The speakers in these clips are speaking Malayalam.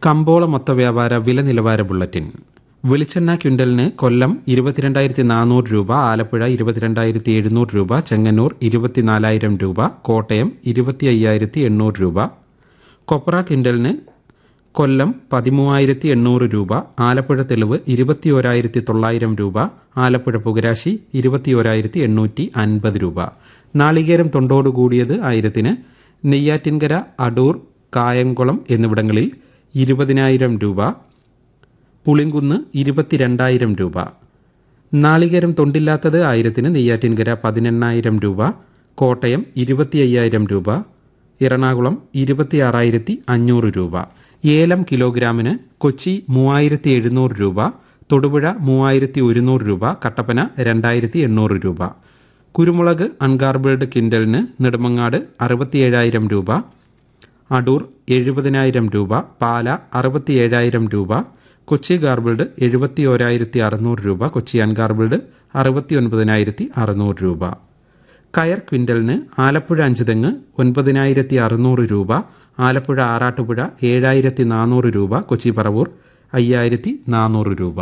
കമ്പോള മൊത്ത വ്യാപാര വില നിലവാര ബുള്ളറ്റിൻ വെളിച്ചെണ്ണ ക്വിൻ്റലിന് കൊല്ലം ഇരുപത്തിരണ്ടായിരത്തി നാനൂറ് രൂപ ആലപ്പുഴ ഇരുപത്തിരണ്ടായിരത്തി എഴുന്നൂറ് രൂപ ചെങ്ങന്നൂർ ഇരുപത്തിനാലായിരം രൂപ കോട്ടയം ഇരുപത്തി അയ്യായിരത്തി എണ്ണൂറ് രൂപ കൊപ്ര ക്വിൻ്റലിന് കൊല്ലം പതിമൂവായിരത്തി എണ്ണൂറ് രൂപ ആലപ്പുഴ തെളിവ് ഇരുപത്തി ഓരായിരത്തി തൊള്ളായിരം രൂപ ആലപ്പുഴ പുകരാശി ഇരുപത്തി ഓരായിരത്തി എണ്ണൂറ്റി അൻപത് രൂപ നാളികേരം തൊണ്ടോട് കൂടിയത് ആയിരത്തിന് നെയ്യാറ്റിൻകര അടൂർ കായംകുളം എന്നിവിടങ്ങളിൽ ഇരുപതിനായിരം രൂപ പുളിങ്കുന്ന് ഇരുപത്തിരണ്ടായിരം രൂപ നാളികേരം തൊണ്ടില്ലാത്തത് ആയിരത്തിന് നെയ്യാറ്റിൻകര പതിനെണ്ണായിരം രൂപ കോട്ടയം ഇരുപത്തി അയ്യായിരം രൂപ എറണാകുളം ഇരുപത്തിയാറായിരത്തി അഞ്ഞൂറ് രൂപ ഏലം കിലോഗ്രാമിന് കൊച്ചി മൂവായിരത്തി എഴുന്നൂറ് രൂപ തൊടുപുഴ മൂവായിരത്തി ഒരുന്നൂറ് രൂപ കട്ടപ്പന രണ്ടായിരത്തി എണ്ണൂറ് രൂപ കുരുമുളക് അൺഗാർബിൾഡ് കിൻഡലിന് നെടുമങ്ങാട് അറുപത്തിയേഴായിരം രൂപ അടൂർ എഴുപതിനായിരം രൂപ പാല അറുപത്തിയേഴായിരം രൂപ കൊച്ചി ഗാർബിൾഡ് എഴുപത്തി ഓരായിരത്തി അറുന്നൂറ് രൂപ കൊച്ചി അൺഗാർബിൾഡ് അറുപത്തി ഒൻപതിനായിരത്തി അറുന്നൂറ് രൂപ കയർ ക്വിൻ്റലിന് ആലപ്പുഴ അഞ്ചുതെങ്ങ് ഒൻപതിനായിരത്തി അറുന്നൂറ് രൂപ ആലപ്പുഴ ആറാട്ടുപുഴ ഏഴായിരത്തി നാനൂറ് രൂപ കൊച്ചി പറവൂർ അയ്യായിരത്തി നാനൂറ് രൂപ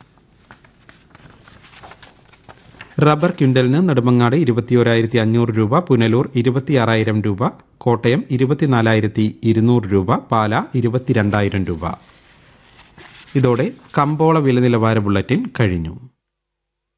റബ്ബർ ക്വിൻ്റലിന് നെടുമങ്ങാട് ഇരുപത്തിയോരായിരത്തി അഞ്ഞൂറ് രൂപ പുനലൂർ ഇരുപത്തിയാറായിരം രൂപ കോട്ടയം ഇരുപത്തിനാലായിരത്തി ഇരുന്നൂറ് രൂപ പാല ഇരുപത്തിരണ്ടായിരം രൂപ ഇതോടെ കമ്പോള വില നിലവാര ബുള്ളറ്റിൻ കഴിഞ്ഞു